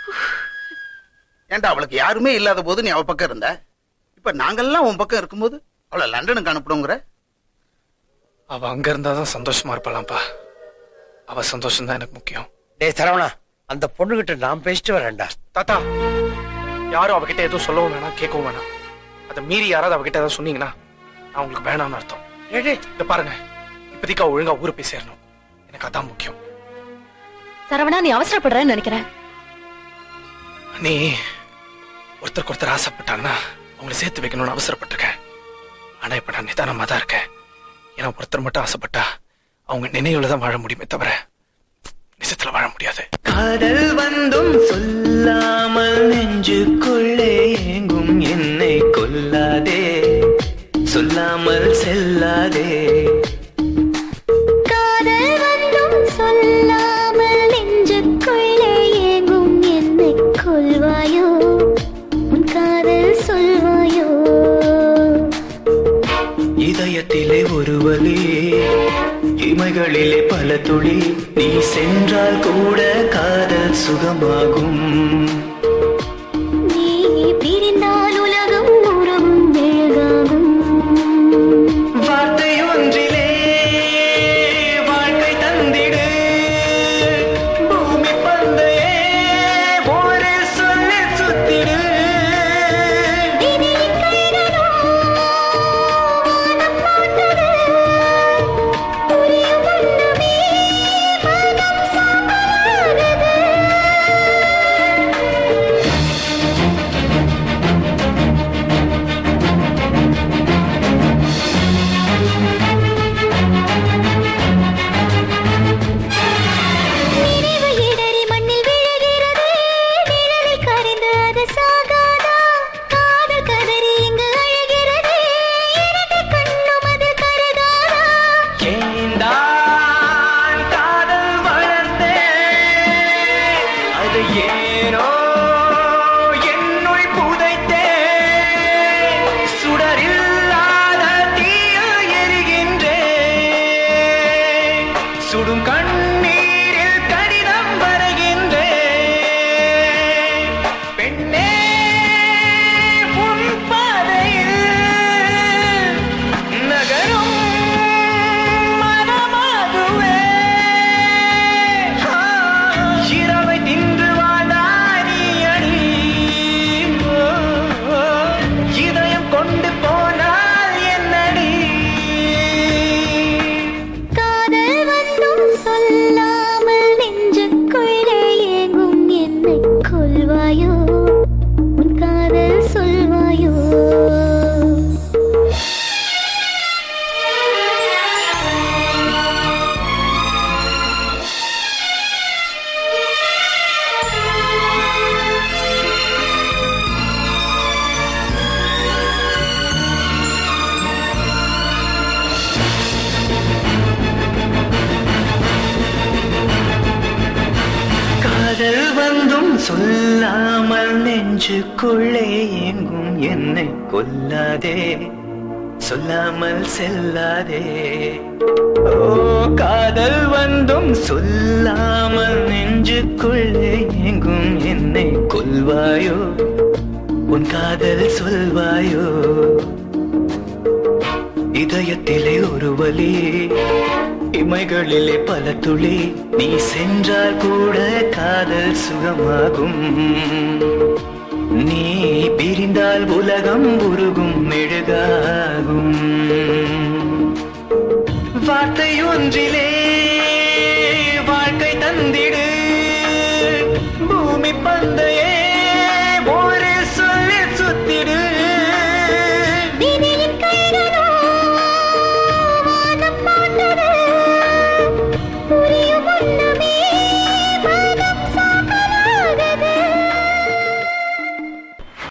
ஏன்டா அவளுக்கு யாருமே இல்லாத போது நீ அவ பக்கம் இருந்த இப்ப நாங்கெல்லாம் உன் பக்கம் இருக்கும்போது அவளை லண்டனுக்கு அனுப்பணுங்கிற அவ அங்க இருந்தாதான் சந்தோஷமா இருப்பலாம்ப்பா அவ சந்தோஷம் தான் எனக்கு முக்கியம் டேய் சரவணா அந்த பொண்ணுகிட்ட நான் பேசிட்டு வரேன்டா தாத்தா யாரும் அவகிட்ட எதுவும் சொல்லவும் வேணாம் கேட்கவும் வேணாம் அதை மீறி யாராவது அவகிட்ட ஏதாவது சொன்னீங்கன்னா நான் உங்களுக்கு வேணாம்னு அர்த்தம் டேய், டேய், இத பாருங்க இப்போதைக்கு அவ ஒழுங்கா ஊரு போய் சேரணும் எனக்கு அதான் முக்கியம் சரவணா நீ அவசரப்படுறேன்னு நினைக்கிறேன் நீ ஒருத்தருக்கு ஒருத்தர் ஆசைப்பட்டாங்கன்னா அவங்கள சேர்த்து வைக்கணும்னு அவசரப்பட்டிருக்கேன் ஆனா இப்ப நான் நிதானமா தான் இருக்கேன் ஏன்னா ஒருத்தர் மட்டும் ஆசைப்பட்டா அவங்க நினைவுல தான் வாழ முடியுமே தவிர நிஜத்துல வாழ முடியாது காதல் வந்தும் சொல்லாமல் நெஞ்சுக்குள்ளே ஏங்கும் என்னை கொல்லாதே சொல்லாமல் செல்லாதே காதல் வந்தும் சொல்லாமல் நெஞ்சுக்குள்ளே ஏங்கும் என்னை கொல்வாயோ உன் காதல் சொல்வாயோ இதயத்திலே ஒரு வலி இமைகளிலே பல துளி நீ சென்றால் கூட காதல் சுகமாகும் நீ பிரிந்தால் உலகம் உறவும் மெழுகாகும் வார்த்தை ஒன்றிலே வாழ்க்கை தந்திடு பூமி பந்தையே ஒரு சொல்லி சுத்திடு விதியின் கைகளோ வானம் போட்டது புரியும் முன்னமே மனம் சாம்பலானது நினைவு இடறி மண்ணில் விழுகிறது நிழலில் கரைந்து அது சாகாதா காதல் கதறி இங்கு அழுகிறது இரண்டு கண்ணும் அது கருதாதா ஏந்தான் காதல் வளர்ந்தே அது ஏனோ என்னுள் புதைத்தே சுடரில்லாத தீயில் எரிகின்றே சுடும் கண்ணீரில் கடிதம் வரைகின்றே பெண்ணே உன் பாதையில் நகரும் மனமாகுவே ஆ, இரவை தின்று வாழ்ந்தாய் நீ அடி ஓ, ஓ, இதயம் கொண்டு போனால் என்னடி காதல் வந்தும் சொல்லாமல் நெஞ்சுக்குள்ளே ஏங்கும் என்னை கொல்வாயோ உன் காதல் சொல்வாயோ காதல் வந்தும் சொல்லாமல் நெஞ்சுக்குள்ளே ஏங்கும் என்னை கொல்லாதே சொல்லாமல் செல்லாதே ஓ காதல் வந்தும் சொல்லாமல் நெஞ்சுக்குள்ளே ஏங்கும் என்னை கொல்வாயோ உன் காதல் சொல்வாயோ இதயத்திலே ஒரு வலி இமைகளிலே பல துளி நீ சென்றால் கூட காதல் சுகமாகும் நீ பிரிந்தால் உலகம் உருகும் மெழுகாகும் வார்த்தை ஒன்றிலே வாழ்க்கை தந்திடு பூமி பந்தையே